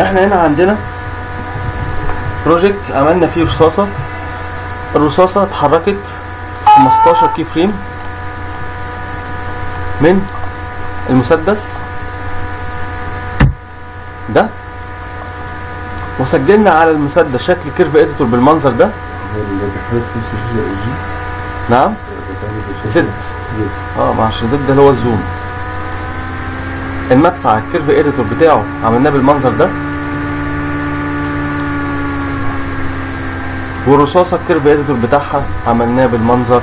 احنا هنا عندنا بروجكت عملنا فيه رصاصة الرصاصة اتحركت 15 كي فريم من المسدس ده وسجلنا على المسدس شكل كيرف اديتور بالمنظر ده نعم زد اه ما عشان زد ده اللي هو الزوم المدفع الكيرف اديتور بتاعه عملناه بالمنظر ده والرصاصة الكيرف اديتور بتاعها عملناه بالمنظر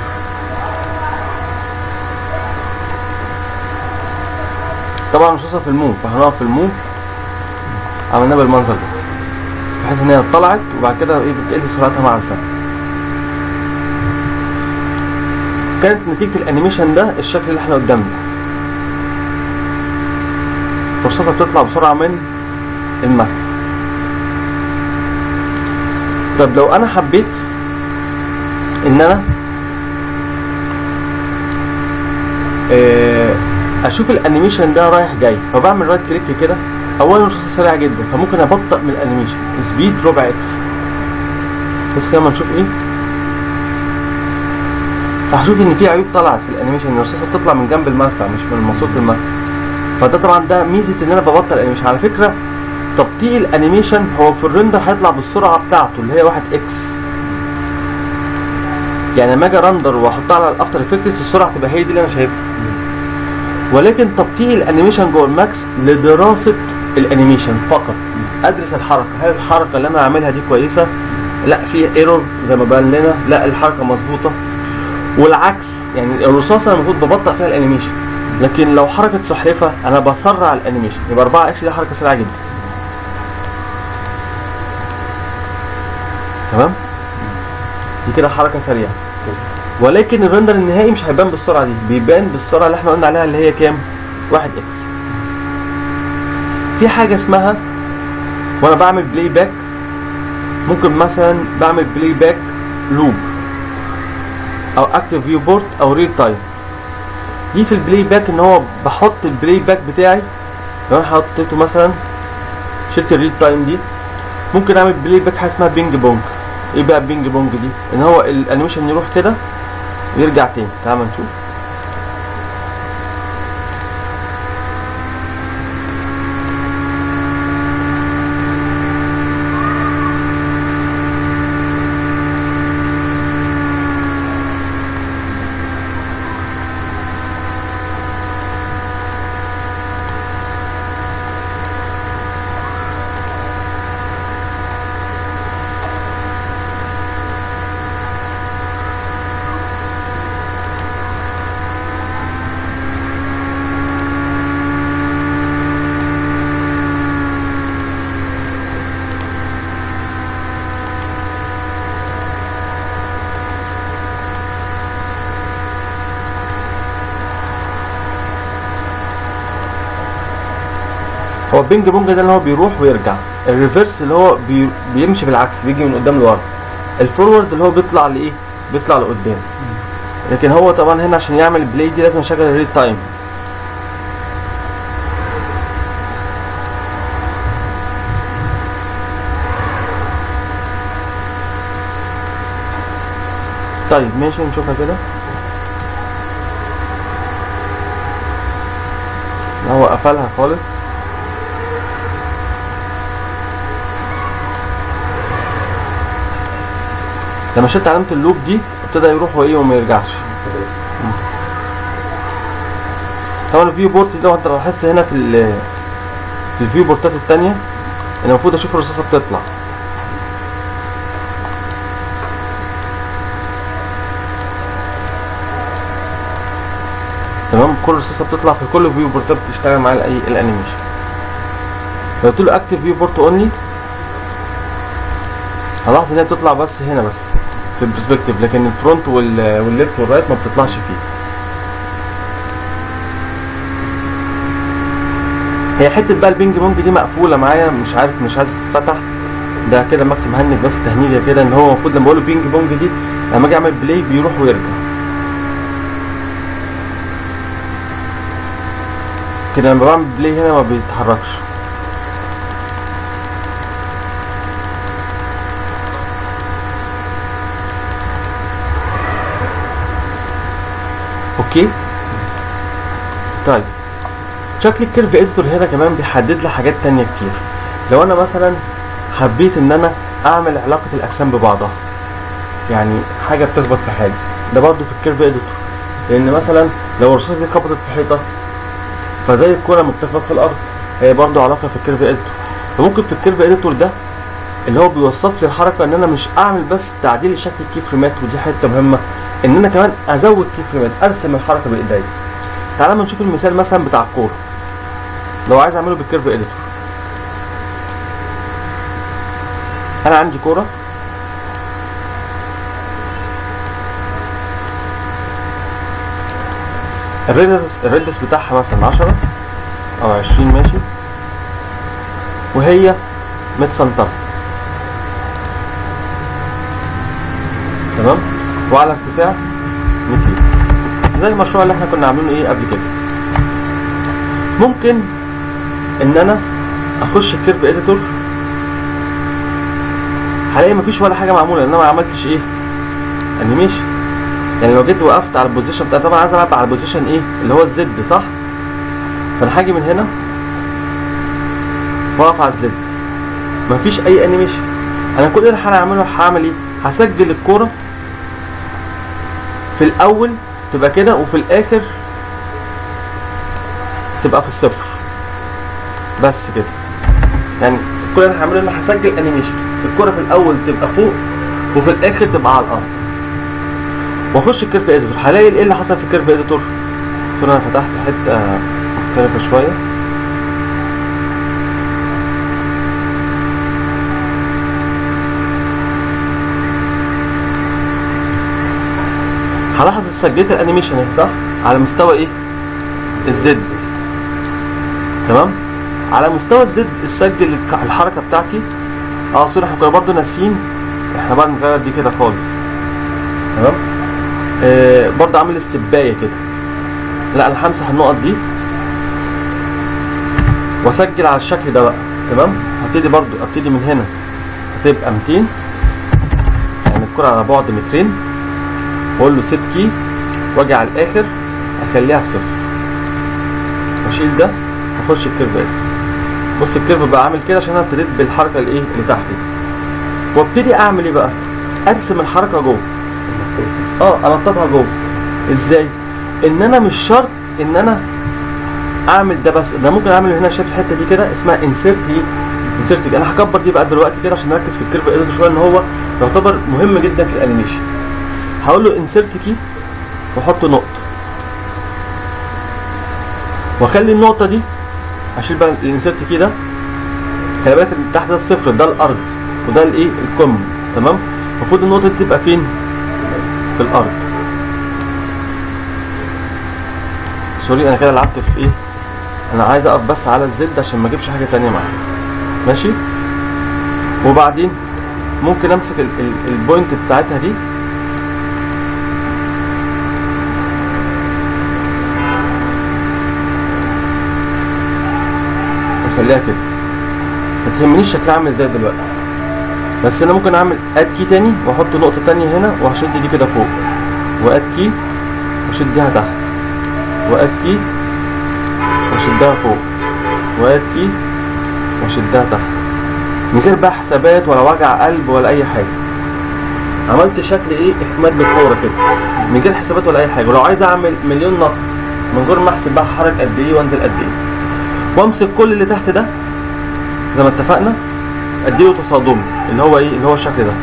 طبعا الرصاصة في الموف فهنقف في الموف عملناه بالمنظر ده بحيث ان هي طلعت وبعد كده ايه بتقل سرعتها مع الزمن كانت نتيجة الانيميشن ده الشكل اللي احنا قدامنا الرصاصة بتطلع بسرعة من المدفع طب لو انا حبيت ان انا آه، اشوف الانيميشن ده رايح جاي فبعمل رايت كليك كده اولا الرصاصة سريعة جدا فممكن ابطأ من الانيميشن سبيد ربع اكس بس كده ما نشوف ايه فهشوف ان في عيوب طلعت في الانيميشن ان الرصاصة بتطلع من جنب المدفع مش من ماسورة المدفع فده طبعا ده ميزة ان انا ببطئ الانيميشن على فكرة تبطيء الانيميشن هو في الريندر هيطلع بالسرعة بتاعته اللي هي 1 اكس يعني لما اجي رندر واحطها على الافتر افكتس السرعة تبقى هي دي اللي انا شايفها ولكن تبطيء الانيميشن جوه الماكس لدراسة الانيميشن فقط ادرس الحركة هل الحركة اللي انا عاملها دي كويسة لا في ايرور زي ما بان لنا لا الحركة مظبوطة والعكس يعني الرصاصة انا المفروض ببطئ فيها الانيميشن لكن لو حركة سحلفة انا بسرع الانيميشن يبقى 4 اكس دي حركة سريعة جدا تمام دي كده حركة سريعة ولكن الرندر النهائي مش هيبان بالسرعة دي بيبان بالسرعة اللي احنا قلنا عليها اللي هي كام؟ 1 اكس في حاجة اسمها وانا بعمل بلاي باك ممكن مثلا بعمل بلاي باك لوب او اكتف فيو بورت او ريل تايم دي في البلاي باك ان هو بحط البلاي باك بتاعي لو انا حطيته مثلا شلت الريل تايم دي ممكن اعمل بلاي باك حاجه اسمها بينج بونج ايه بقى بينج بونج دي ان هو الانيميشن يروح كده ويرجع تاني تعال ما نشوف هو البينج بونج ده اللي هو بيروح ويرجع الريفرس اللي هو بي بيمشي بالعكس بيجي من قدام لورا الفورورد اللي هو بيطلع لايه بيطلع لقدام لكن هو طبعا هنا عشان يعمل بلاي دي لازم اشغل الريل تايم طيب ماشي نشوفها كده هو قفلها خالص لما شلت علامة اللوب دي ابتدى يروح وايه وما يرجعش طبعا الفيو بورت ده انت لاحظت هنا في ال في الفيو بورتات التانية انا المفروض اشوف الرصاصة بتطلع تمام كل رصاصة بتطلع في كل فيو بورتات بتشتغل معايا الاي الانيميشن لو قلت له اكتف فيو بورت اونلي هلاحظ ان هي بتطلع بس هنا بس في البرسبكتيف لكن الفرونت وال والليفت والرايت ما بتطلعش فيه هي حته بقى البينج بونج دي مقفوله معايا مش عارف مش عايز تتفتح ده كده ماكس مهنج بس تهنيجه كده ان هو المفروض لما بقول له بينج بونج دي لما اجي اعمل بلاي بيروح ويرجع كده لما بعمل بلاي هنا ما بيتحركش اوكي طيب شكل الكيرف اديتور هنا كمان بيحدد لي حاجات تانية كتير لو انا مثلا حبيت ان انا اعمل علاقة الاجسام ببعضها يعني حاجة بتخبط في حاجة ده برضو في الكيرف اديتور لان مثلا لو الرصاصة دي خبطت في حيطة فزي الكرة لما بتخبط في الارض هي برضو علاقة في الكيرف اديتور فممكن في الكيرف اديتور ده اللي هو بيوصف لي الحركة ان انا مش اعمل بس تعديل لشكل الكي فريمات ودي حتة مهمة ان انا كمان ازود كي فريمات ارسم الحركة بايديا تعالى ما نشوف المثال مثلا بتاع الكورة لو عايز اعمله بالكيرف اديتور انا عندي كورة الريدس الريدس بتاعها مثلا 10 او 20 ماشي وهي 100 سنتر تمام وعلى ارتفاع 200 زي المشروع اللي احنا كنا عاملينه ايه قبل كده ممكن ان انا اخش الكيرف اديتور هلاقي مفيش ولا حاجه معموله لان انا ما عملتش ايه انيميشن يعني لو جيت وقفت على البوزيشن بتاع طبعا عايز العب على البوزيشن ايه اللي هو الزد صح فانا هاجي من هنا واقف على الزد مفيش اي انيميشن انا كل اللي هعمله هعمل ايه هسجل الكوره في الاول تبقى كده وفي الاخر تبقى في الصفر بس كده يعني كل اللي هعمله ان هسجل انيميشن الكوره في الاول تبقى فوق وفي الاخر تبقى على الارض واخش الكيرف اديتور هلاقي ايه اللي حصل في الكيرف اديتور سوري انا فتحت حته مختلفه شويه هلاحظ سجلت الانيميشن اهي صح على مستوى ايه الزد تمام على مستوى الزد سجل الك- الحركه بتاعتي اه سوري احنا كنا برضه ناسيين احنا بقى نغير دي كده خالص تمام آه برضه عامل استبايه كده لا انا همسح النقط دي واسجل على الشكل ده بقى تمام هبتدي برضه ابتدي من هنا هتبقى 200 يعني الكرة على بعد مترين واقول له سيت كي واجي على الاخر اخليها بصفر واشيل ده واخش الكيرف ده بص الكيرف بقى عامل كده عشان انا ابتديت بالحركه الايه اللي تحت دي وابتدي اعمل ايه بقى ارسم الحركه جوه اه انططها جوه ازاي ان انا مش شرط ان انا اعمل ده بس ده ممكن اعمل هنا شايف الحته دي كده اسمها انسيرت ايه انسيرت انا هكبر دي بقى دلوقتي كده عشان نركز في الكيرف اديتور شويه ان هو يعتبر مهم جدا في الانيميشن هقول له انسيرت كي واحط نقطه واخلي النقطه دي اشيل بقى الانسيرت كي ده خلي بالك اللي تحت ده الصفر ده الارض وده الايه الكم تمام المفروض النقطه دي تبقى فين في الارض سوري انا كده لعبت في ايه انا عايز اقف بس على الزد عشان ما اجيبش حاجه تانية معايا ماشي وبعدين ممكن امسك ال- ال- البوينت بتاعتها دي واخليها كده ما تهمنيش شكلها عامل ازاي دلوقتي بس انا ممكن اعمل اد كي تاني واحط نقطه تانية هنا وهشد دي كده فوق واد كي واشدها تحت واد كي واشدها فوق واد كي واشدها تحت من غير بقى حسابات ولا وجع قلب ولا اي حاجه عملت شكل ايه اخماد بالكوره كده من غير حسابات ولا اي حاجه ولو عايز اعمل مليون نط من غير ما احسب بقى هحرك قد ايه وانزل قد ايه وامسك كل اللي تحت ده زي ما اتفقنا اديله تصادمي اللي هو ايه اللي هو الشكل ده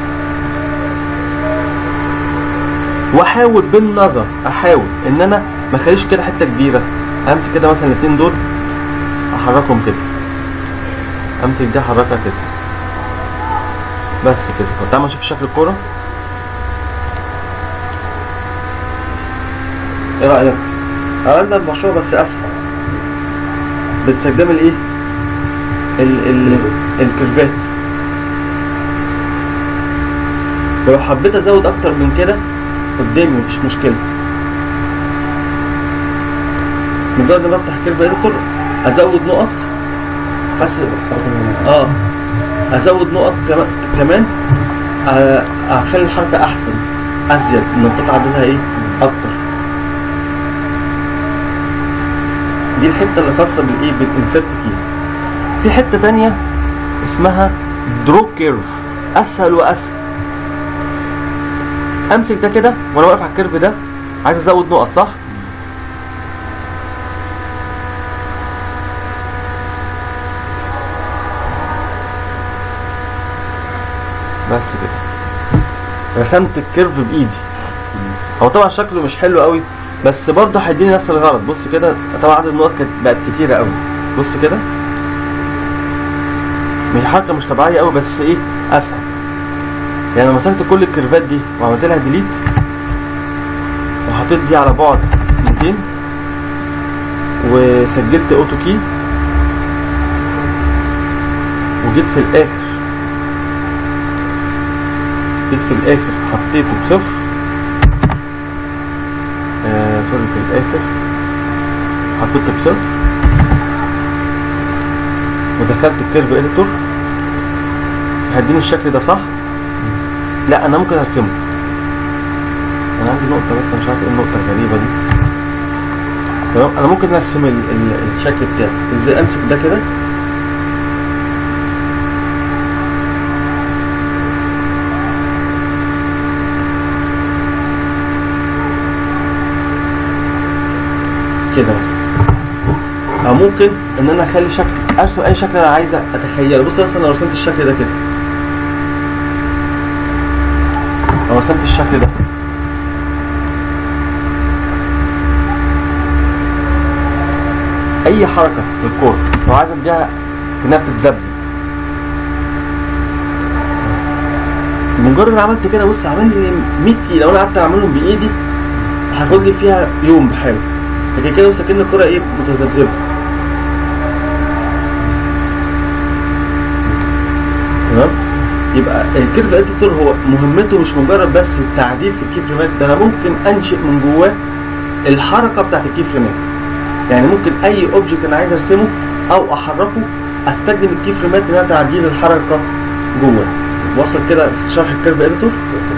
واحاول بالنظر احاول ان انا ما اخليش كده حته كبيره امسك كده مثلا الاثنين دول احركهم كده امسك دي احركها كده بس كده طب تعالى نشوف شكل الكوره ايه رايك عملنا المشروع بس اسهل باستخدام الايه ال ال الكيرفات ولو حبيت ازود اكتر من كده قدامي مفيش مشكله مجرد ما افتح كيرف اديتور ازود نقط بس اه ازود نقط كمان كمان آه، اخلي الحركه احسن ازيد ان القطعه عددها ايه اكتر دي الحته اللي خاصه بالايه بالانسرت كي في حته تانية اسمها درو كيرف اسهل واسهل امسك ده كده وانا واقف على الكيرف ده عايز ازود نقط صح بس كده رسمت الكيرف بايدي هو طبعا شكله مش حلو قوي بس برضه هيديني نفس الغرض بص كده طبعا عدد النقط كانت بقت كتيره قوي بص كده مش حركه مش طبيعيه قوي بس ايه اسهل يعني لو مسكت كل الكيرفات دي وعملت لها ديليت وحطيت دي على بعد 200 وسجلت اوتو كي وجيت في الاخر جيت في الاخر حطيته بصفر آه سوري في الاخر حطيته بصفر ودخلت الكيرف اديتور هيديني الشكل ده صح لا انا ممكن ارسمه انا عندي نقطه بس مش عارف ايه النقطه الغريبه دي تمام انا ممكن ارسم ال ال الشكل بتاعي ازاي امسك ده كده كده مثلا او ممكن ان انا اخلي شكل ارسم اي شكل انا عايز اتخيله بص مثلا لو رسمت الشكل ده كده لو رسمت الشكل ده اي حركه في الكور لو عايز اديها انها بتتذبذب مجرد ما عملت كده بص عمل لي 100 كيلو لو انا قعدت اعملهم بايدي هاخد لي فيها يوم بحاله لكن كده بص كأن الكرة ايه متذبذبة تمام يبقى الكيرف اديتور هو مهمته مش مجرد بس التعديل في الكي فريمات ده انا ممكن انشئ من جواه الحركه بتاعت الكي فريمات يعني ممكن اي اوبجكت انا عايز ارسمه او احركه استخدم الكي فريمات انها تعديل الحركه جواه وصل كده شرح الكيرف اديتور